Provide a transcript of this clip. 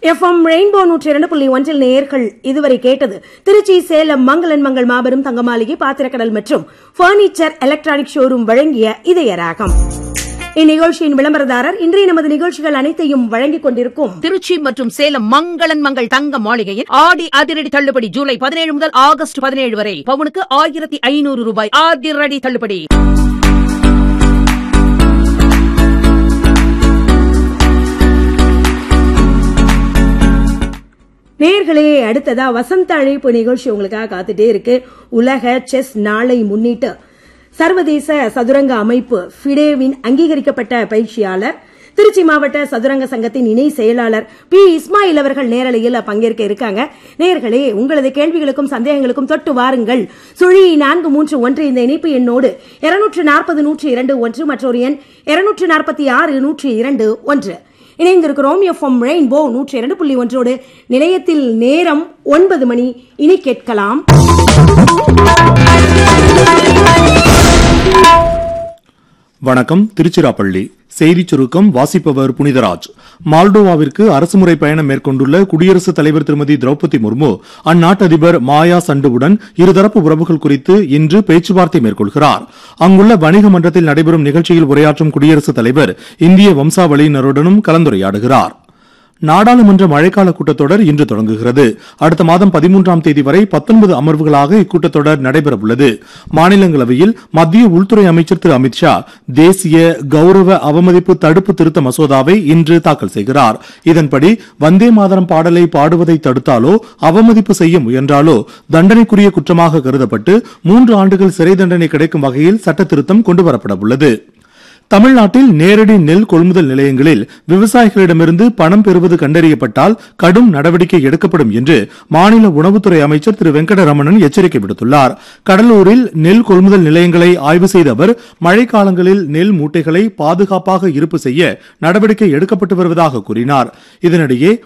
FM rainbow நூற்றி இரண்டு புள்ளி ஒன்றில் நேயர்கள் இதுவரை கேட்டது திருச்சி சேலம் மங்களன் மங்கள் மாபெரும் தங்கமாளிகை பாத்திரக்கடல் மற்றும் பர்னிச்சர் எலக்ட்ரானிக் ஷோரூம் வழங்கிய இதய ராகம் இந்நிகழ்ச்சியின் விளம்பரதாரர் இன்றைய நமது நிகழ்ச்சிகள் அனைத்தையும் வழங்கிக் கொண்டிருக்கும் திருச்சி மற்றும் சேலம் மங்களன் மங்கள் தங்க மாளிகையில் ஆடி அதிரடி தள்ளுபடி ஜூலை பதினேழு முதல் ஆகஸ்ட் பதினேழு வரை பவுனுக்கு ஆயிரத்தி ஐநூறு ரூபாய் அதிரடி தள்ளுபடி நேர்களே அடுத்ததா வசந்த அழைப்பு நிகழ்ச்சி உங்களுக்காக காத்துட்டே இருக்கு உலக செஸ் நாளை முன்னிட்டு சர்வதேச சதுரங்க அமைப்பு ஃபிடேவின் அங்கீகரிக்கப்பட்ட பயிற்சியாளர் திருச்சி மாவட்ட சதுரங்க சங்கத்தின் இணை செயலாளர் பி இஸ்மாயில் அவர்கள் நேரலையில் பங்கேற்க இருக்காங்க நேர்களே உங்களது கேள்விகளுக்கும் சந்தேகங்களுக்கும் தொட்டு வாருங்கள் சுழி நான்கு மூன்று ஒன்று இந்த இணைப்பு எண்ணோடு இருநூற்று நாற்பது நூற்றி இரண்டு ஒன்று மற்றொரு எண் இருநூற்று நாற்பத்தி ஆறு நூற்றி இரண்டு ஒன்று இணைந்திருக்கிறோம் எஃப்எம் ரெயின்போ நூற்றி இரண்டு புள்ளி ஒன்றோடு நிலையத்தில் நேரம் ஒன்பது மணி இனி கேட்கலாம் வணக்கம் திருச்சிராப்பள்ளி செய்திச் சுருக்கம் வாசிப்பவர் புனிதராஜ் மால்டோவாவிற்கு அரசுமுறை பயணம் மேற்கொண்டுள்ள குடியரசுத் தலைவர் திருமதி திரௌபதி முர்மு அந்நாட்டு அதிபர் மாயா சண்டுவுடன் இருதரப்பு உறவுகள் குறித்து இன்று பேச்சுவார்த்தை மேற்கொள்கிறார் அங்குள்ள வணிக மன்றத்தில் நடைபெறும் நிகழ்ச்சியில் உரையாற்றும் குடியரசுத் தலைவர் இந்திய வம்சாவளியினருடனும் கலந்துரையாடுகிறார் நாடாளுமன்ற மழைக்கால கூட்டத்தொடர் இன்று தொடங்குகிறது அடுத்த மாதம் பதிமூன்றாம் தேதி வரை பத்தொன்பது அமர்வுகளாக இக்கூட்டத்தொடர் நடைபெறவுள்ளது மாநிலங்களவையில் மத்திய உள்துறை அமைச்சர் திரு அமித்ஷா தேசிய கௌரவ அவமதிப்பு தடுப்பு திருத்த மசோதாவை இன்று தாக்கல் செய்கிறார் இதன்படி வந்தே மாதரம் பாடலை பாடுவதை தடுத்தாலோ அவமதிப்பு செய்ய முயன்றாலோ தண்டனைக்குரிய குற்றமாக கருதப்பட்டு மூன்று ஆண்டுகள் சிறை தண்டனை கிடைக்கும் வகையில் சட்ட திருத்தம் கொண்டுவரப்பட உள்ளது தமிழ்நாட்டில் நேரடி நெல் கொள்முதல் நிலையங்களில் விவசாயிகளிடமிருந்து பணம் பெறுவது கண்டறியப்பட்டால் கடும் நடவடிக்கை எடுக்கப்படும் என்று மாநில உணவுத்துறை அமைச்சர் திரு வெங்கடரமணன் எச்சரிக்கை விடுத்துள்ளார் கடலூரில் நெல் கொள்முதல் நிலையங்களை ஆய்வு செய்த அவர் மழைக்காலங்களில் நெல் மூட்டைகளை பாதுகாப்பாக இருப்பு செய்ய நடவடிக்கை எடுக்கப்பட்டு வருவதாக கூறினார் இதனிடையே